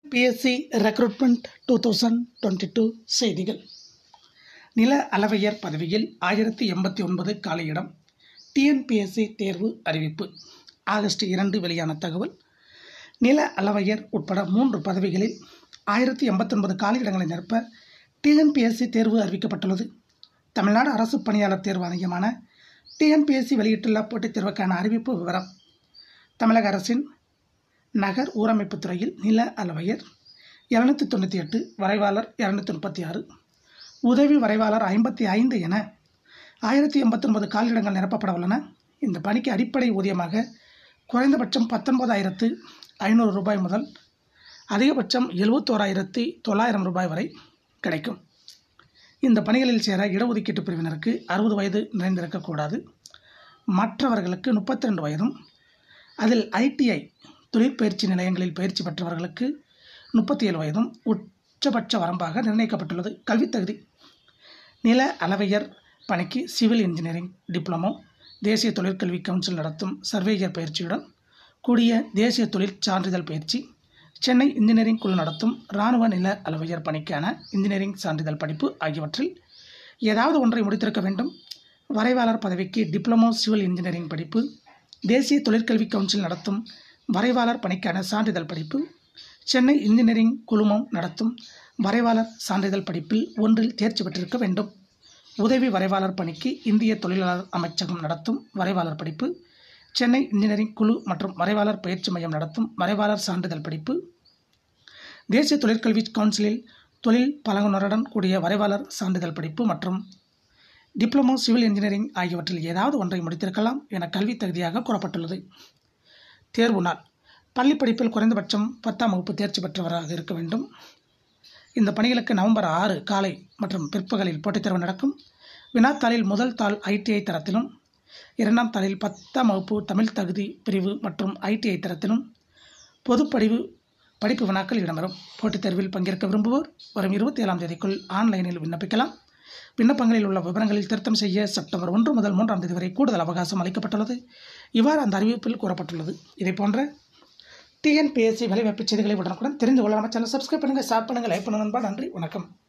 BSc recruitment two thousand twenty two செய்திகள் நில அளவையர் பதவியில் ஆயிரத்தி எண்பத்தி ஒன்பது காலியிடம் டிஎன்பிஎஸ்சி தேர்வு அறிவிப்பு ஆகஸ்ட் இரண்டு வெளியான தகவல் நில அளவையர் உட்பட மூன்று பதவிகளில் ஆயிரத்தி எண்பத்தொன்பது காலியிடங்களை நிரப்ப டிஎன்பிஎஸ்சி தேர்வு அறிவிக்கப்பட்டுள்ளது தமிழ்நாடு அரசு பணியாளர் தேர்வு ஆணையமான டிஎன்பிஎஸ்சி வெளியிட்டுள்ள போட்டித் தேர்வுக்கான அறிவிப்பு விவரம் தமிழக அரசின் நகர் ஊரமைப்புத் துறையில் நில அளவையர் இரநூத்தி தொண்ணூற்றி எட்டு வரைவாளர் இரநூத்தி முப்பத்தி ஆறு உதவி வரைவாளர் ஐம்பத்தி ஐந்து என ஆயிரத்தி எண்பத்தொன்பது காலியிடங்கள் நிரப்பப்பட உள்ளன இந்த பணிக்கு அடிப்படை ஊதியமாக குறைந்தபட்சம் பத்தொன்பதாயிரத்து ஐநூறு ரூபாய் முதல் அதிகபட்சம் எழுபத்தோராயிரத்தி தொள்ளாயிரம் ரூபாய் வரை கிடைக்கும் இந்த பணிகளில் சேர இடஒதுக்கீட்டு பிரிவினருக்கு அறுபது வயது நிறைந்திருக்கக்கூடாது மற்றவர்களுக்கு முப்பத்தி ரெண்டு வயதும் அதில் ஐடிஐ தொழிற்பயிற்சி நிலையங்களில் பயிற்சி பெற்றவர்களுக்கு முப்பத்தி ஏழு வயதும் உச்சபட்ச வரம்பாக நிர்ணயிக்கப்பட்டுள்ளது கல்வித் தகுதி நில அளவையர் பணிக்கு சிவில் இன்ஜினியரிங் டிப்ளமோ தேசிய தொழிற்கல்வி கவுன்சில் நடத்தும் சர்வேயர் பயிற்சியுடன் கூடிய தேசிய தொழிற் சான்றிதழ் பயிற்சி சென்னை இன்ஜினியரிங் குழு நடத்தும் இராணுவ நில அளவையர் பணிக்கான இன்ஜினியரிங் சான்றிதழ் படிப்பு ஆகியவற்றில் ஏதாவது ஒன்றை முடித்திருக்க வேண்டும் வரைவாளர் பதவிக்கு டிப்ளமோ சிவில் இன்ஜினியரிங் படிப்பு தேசிய தொழிற்கல்வி கவுன்சில் நடத்தும் வரைவாளர் பணிக்கான சான்றிதழ் படிப்பு சென்னை இன்ஜினியரிங் குழுமம் நடத்தும் வரைவாளர் சான்றிதழ் படிப்பில் ஒன்றில் தேர்ச்சி பெற்றிருக்க வேண்டும் உதவி வரைவாளர் பணிக்கு இந்திய தொழிலாளர் அமைச்சகம் நடத்தும் வரைவாளர் படிப்பு சென்னை இன்ஜினியரிங் குழு மற்றும் வரைவாளர் பயிற்சி மையம் நடத்தும் வரைவாளர் சான்றிதழ் படிப்பு தேசிய தொழிற்கல்வி கவுன்சிலில் தொழில் பழகுனருடன் கூடிய வரைவாளர் சான்றிதழ் படிப்பு மற்றும் டிப்ளமோ சிவில் இன்ஜினியரிங் ஆகியவற்றில் ஏதாவது ஒன்றை முடித்திருக்கலாம் என கல்வித் தகுதியாக கூறப்பட்டுள்ளது தேர்வு நாள் பள்ளி படிப்பில் குறைந்தபட்சம் பத்தாம் வகுப்பு தேர்ச்சி பெற்றவராக இருக்க வேண்டும் இந்த பணிகளுக்கு நவம்பர் ஆறு காலை மற்றும் பிற்பகலில் போட்டித் தேர்வு நடக்கும் வினாத்தாளில் முதல் தாள் ஐடிஐ தரத்திலும் இரண்டாம் தாளில் பத்தாம் வகுப்பு தமிழ் தகுதி பிரிவு மற்றும் ஐடிஐ தரத்திலும் பொதுப்படிவு படிப்பு வினாக்கள் இடம்பெறும் போட்டித் தேர்வில் பங்கேற்க விரும்புவோர் வரும் இருபத்தி ஏழாம் தேதிக்குள் ஆன்லைனில் விண்ணப்பிக்கலாம் விண்ணப்பங்களில் உள்ள விவரங்களில் திருத்தம் செய்ய செப்டம்பர் ஒன்று முதல் மூன்றாம் தேதி வரை கூடுதல் அவகாசம் அளிக்கப்பட்டுள்ளது இவ்வாறு அந்த அறிவிப்பில் கூறப்பட்டுள்ளது இதை போன்ற டிஎன்பிஎஸ்சி வேலைவாய்ப்பு செய்திகளை உடனுக்குடன் தெரிந்து கொள்ள நம்ம சேனல் சப்ஸ்கிரைப் பண்ணுங்கள் ஷேர் பண்ணுங்கள் லைக் பண்ணுங்கள் நண்பா நன்றி வணக்கம்